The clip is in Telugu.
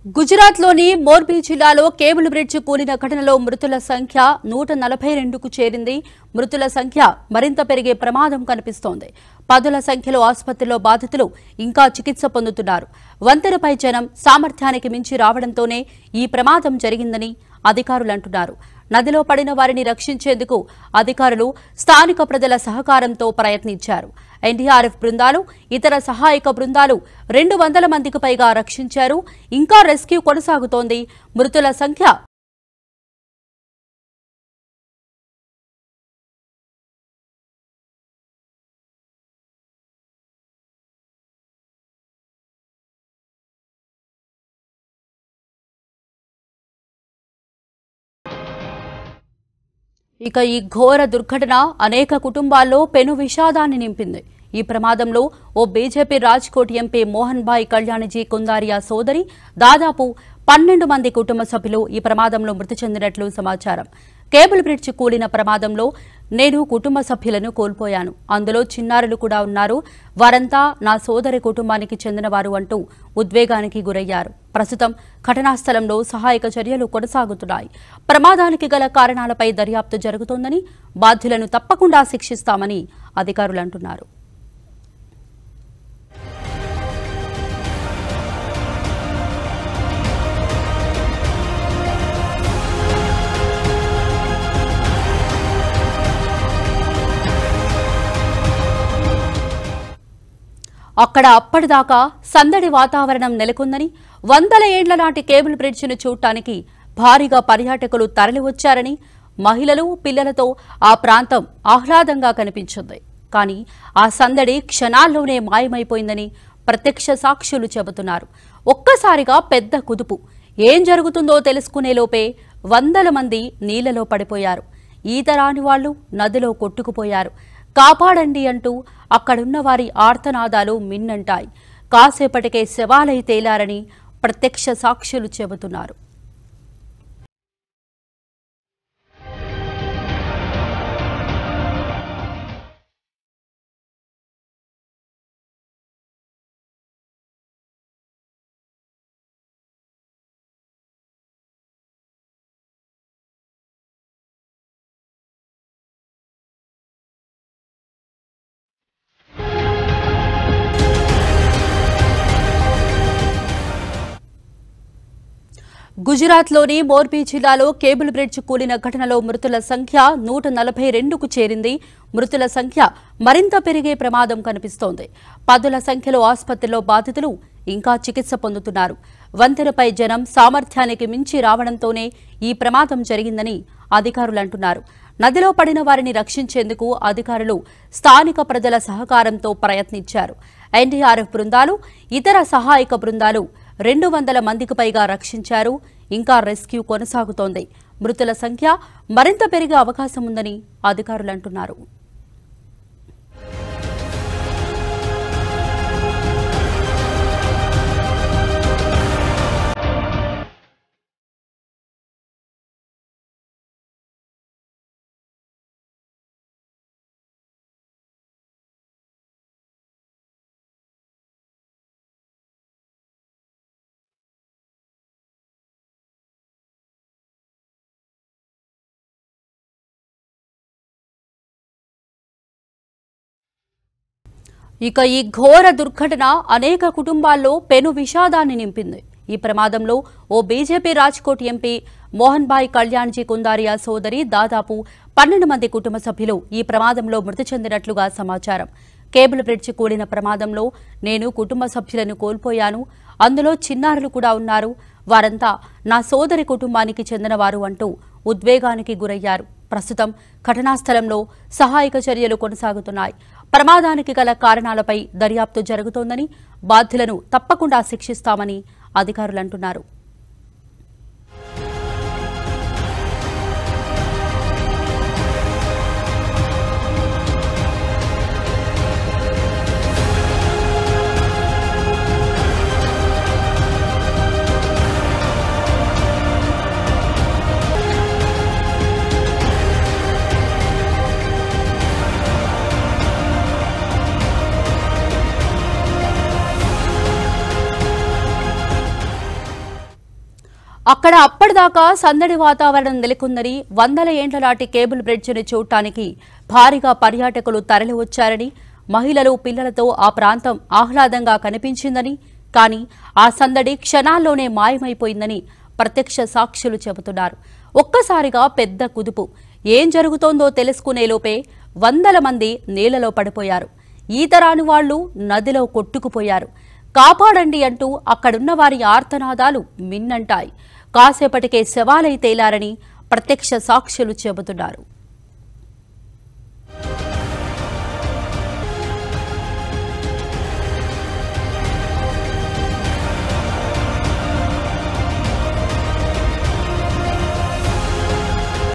గుజరాత్లోని మోర్బీ జిల్లాలో కేబుల్ బ్రిడ్జ్ కూలిన ఘటనలో మృతుల సంఖ్య నూట నలభై రెండుకు చేరింది మృతుల సంఖ్య మరింత పెరిగే ప్రమాదం కనిపిస్తోంది పదుల సంఖ్యలో ఆసుపత్రిలో బాధితులు ఇంకా చికిత్స పొందుతున్నారు వంతెనపై జనం సామర్థ్యానికి మించి రావడంతోనే ఈ ప్రమాదం జరిగిందని అధికారులు అంటున్నారు నదిలో పడిన వారిని రక్షించేందుకు అధికారులు స్థానిక ప్రజల సహకారంతో ప్రయత్నించారు ఎన్డీఆర్ఎఫ్ బృందాలు ఇతర సహాయక బృందాలు రెండు వందల మందికి పైగా రక్షించారు ఇంకా రెస్క్యూ కొనసాగుతోంది మృతుల సంఖ్య ఇక ఈ ఘోర దుర్ఘటన అనేక కుటుంబాల్లో పెను విషాదాన్ని నింపింది ఈ ప్రమాదంలో ఓ బీజేపీ రాజ్కోట్ ఎంపీ మోహన్ భాయ్ కళ్యాణ్జీ కుందారియా సోదరి దాదాపు పన్నెండు మంది కుటుంబ సభ్యులు ఈ ప్రమాదంలో మృతి చెందినట్లు సమాచారం కేబుల్ బ్రిడ్జ్ కూలిన ప్రమాదంలో నేను కుటుంబ సభ్యులను కోల్పోయాను అందులో చిన్నారులు కూడా ఉన్నారు వారంతా నా సోదరి కుటుంబానికి చెందినవారు అంటూ ఉద్వేగానికి గురయ్యారు ప్రస్తుతం ఘటనా స్థలంలో సహాయక చర్యలు కొనసాగుతున్నాయి ప్రమాదానికి గల కారణాలపై దర్యాప్తు జరుగుతోందని బాధ్యులను తప్పకుండా శిక్షిస్తామని అధికారులు అంటున్నారు అక్కడ అప్పటిదాకా సందడి వాతావరణం నెలకొందని వందల ఏండ్ల నాటి కేబుల్ బ్రిడ్జిను చూడటానికి భారీగా పర్యాటకులు తరలివచ్చారని మహిళలు పిల్లలతో ఆ ప్రాంతం ఆహ్లాదంగా కనిపించింది కానీ ఆ సందడి క్షణాల్లోనే మాయమైపోయిందని ప్రత్యక్ష సాక్షులు చెబుతున్నారు ఒక్కసారిగా పెద్ద కుదుపు ఏం జరుగుతుందో తెలుసుకునే లోపే వందల మంది నీళ్లలో పడిపోయారు ఈత రాని వాళ్లు నదిలో కొట్టుకుపోయారు కాపాడండి అంటూ అక్కడున్న వారి ఆర్తనాదాలు మిన్నంటాయి కాసేపటికే శవాలై తేలారని ప్రత్యక్ష సాక్షులు చెబుతున్నారు గుజరాత్లోని మోర్బీ జిల్లాలో కేబుల్ బ్రిడ్జ్ కూలిన ఘటనలో మృతుల సంఖ్య నూట నలభై రెండుకు చేరింది మృతుల సంఖ్య మరింత పెరిగే ప్రమాదం కనిపిస్తోంది పదుల సంఖ్యలో ఆసుపత్రిలో బాధితులు ఇంకా చికిత్స పొందుతున్నారు వంతెనపై జనం సామర్థ్యానికి మించి రావడంతోనే ఈ ప్రమాదం జరిగిందని అధికారులు అంటున్నారు నదిలో పడిన వారిని రక్షించేందుకు అధికారులు స్థానిక ప్రజల సహకారంతో ప్రయత్నించారు ఎన్డీఆర్ఎఫ్ బృందాలు ఇతర సహాయక బృందాలు రెండు వందల మందికి పైగా రక్షించారు ఇంకా రెస్క్యూ కొనసాగుతోంది మృతుల సంఖ్య మరింత పెరిగే అవకాశం ఉందని అధికారులు అంటున్నారు ఇక ఈ ఘోర దుర్ఘటన అనేక కుటుంబాల్లో పెను విషాదాన్ని నింపింది ఈ ప్రమాదంలో ఓ బీజేపీ రాజ్కోట్ ఎంపీ మోహన్ భాయ్ కళ్యాణ్జీ కుందారియా సోదరి దాదాపు పన్నెండు మంది కుటుంబ సభ్యులు ఈ ప్రమాదంలో మృతి చెందినట్లుగా సమాచారం కేబుల్ బ్రిడ్జ్ కూలిన ప్రమాదంలో నేను కుటుంబ సభ్యులను కోల్పోయాను అందులో చిన్నారులు కూడా ఉన్నారు వారంతా నా సోదరి కుటుంబానికి చెందినవారు అంటూ ఉద్వేగానికి గురయ్యారు ప్రస్తుతం ఘటనా స్థలంలో సహాయక చర్యలు కొనసాగుతున్నాయి ప్రమాదానికి గల కారణాలపై దర్యాప్తు జరుగుతోందని బాధ్యులను తప్పకుండా శిక్షిస్తామని అధికారులు అంటున్నారు అక్కడ అప్పటిదాకా సందడి వాతావరణం నెలకొందని వందల ఏండ్ల నాటి కేబుల్ బ్రిడ్జిని చూడటానికి భారీగా పర్యాటకులు తరలి వచ్చారని మహిళలు పిల్లలతో ఆ ప్రాంతం ఆహ్లాదంగా కనిపించిందని కానీ ఆ సందడి క్షణాల్లోనే మాయమైపోయిందని ప్రత్యక్ష సాక్షులు చెబుతున్నారు ఒక్కసారిగా పెద్ద కుదుపు ఏం జరుగుతోందో తెలుసుకునే లోపే వందల మంది నీళ్లలో పడిపోయారు ఈత రాని వాళ్లు నదిలో కొట్టుకుపోయారు కాపాడండి అంటూ అక్కడున్న వారి ఆర్తనాదాలు మిన్నంటాయి కాసేపటికే శవాలై తేలారని ప్రత్యక్ష సాక్షులు చెబుతున్నారు